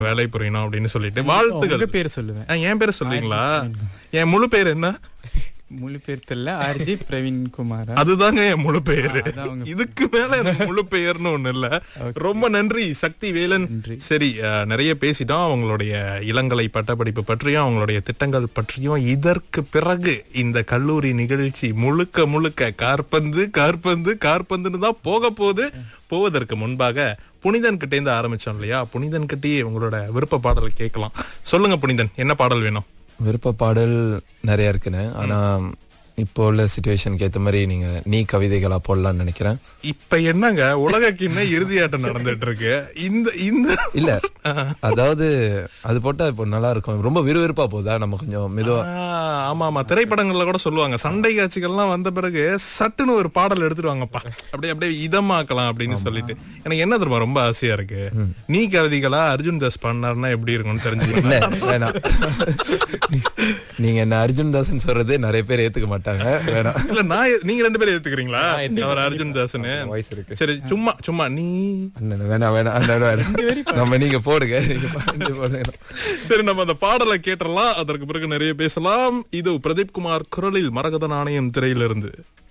வேலை புரியணும் அப்படின்னு சொல்லிட்டு வாழ்த்துகள் உங்க பேர் சொல்லுவேன் ஆ, என் பேரை சொல்றீங்களா என் முழு பேர் என்ன முழு பேர் தெரியல ஆர்ஜி பிரவீன் குமார் அதுதாங்க என் முழு பெயரு ஆ, அதான் உங்க இதுக்கு மேல எனக்கு முழு பெயர்னு ஒண்ணு இல்ல ரொம்ப நன்றி சக்தி வேலன் நன்றி. சரி அஹ், நிறைய பேசிட்டோம் அவங்களுடைய இளங்கலை பட்டப்படிப்பு பற்றியும் அவங்களுடைய திட்டங்கள் பற்றியும் இதற்கு பிறகு இந்த கல்லூரி நிகழ்ச்சி முழுக்க முழுக்க கார்பந்து கார்பந்து கார்பந்துன்னு தான் போக போகுது போவதற்கு முன்பாக புனிதன் கிட்டே இருந்து ஆரம்பிச்சோம் இல்லையா புனிதன் கிட்டயே உங்களோட விருப்ப பாடலை கேட்கலாம் சொல்லுங்க புனிதன் என்ன பாடல் வேணும் விருப்ப பாடல் நிறைய இருக்குண்ணே ஆனா இப்போ உள்ள சுச்சுவேஷனுக்கு ஏத்த மாதிரி நீங்க நீ கவிதைகளா போடலாம்னு நினைக்கிறேன் இப்ப என்னங்க உலக கிண்ண இறுதியாட்டம் நடந்துட்டு இருக்கு இந்த இந்த இல்ல அதாவது அது போட்டா இப்போ நல்லா இருக்கும் ரொம்ப விறுவிறுப்பா போதா நம்ம கொஞ்சம் மெதுவா ஆ, ஆமா ஆமா திரைப்படங்கள்ல கூட சொல்லுவாங்க சண்டை காட்சிகள்லாம் வந்த பிறகு சட்டுன்னு ஒரு பாடல் எடுத்துருவாங்கப்பா அப்படியே அப்படியே இதமாக்கலாம் அப்படின்னு சொல்லிட்டு எனக்கு என்ன தெரியுமா ரொம்ப ஆசையா இருக்கு நீ கவிதைகளா அர்ஜுன் தாஸ் பண்ணாருன்னா எப்படி இருக்கும்னு தெரிஞ்சுக்கணும் இல்ல வேணாம் நீங்க என்ன அர்ஜுன் தாசன் சொல்றதே நிறைய பேர் ஏத்துக்க மாட்டாங்க வேணாம் இல்ல நான் ஏ- நீங்க ரெண்டு பேரும் ஏத்துக்கிறீங்களா அவர் அர்ஜுன் தாஸ்னு வாய்ஸ் இருக்கு சரி சும்மா சும்மா நீ அண்ணன் வேணாம் வேணாம் அண்ணன் வேணாம் நம்ம நீங்க போடுங்க நீங்க பாட்டு போடுங்க சரி நம்ம அந்த பாடலை கேட்டுறலாம் அதற்கு பிறகு நிறைய பேசலாம் இது பிரதீப் குமார் குரலில் மரகத நாணயம் திரையிலிருந்து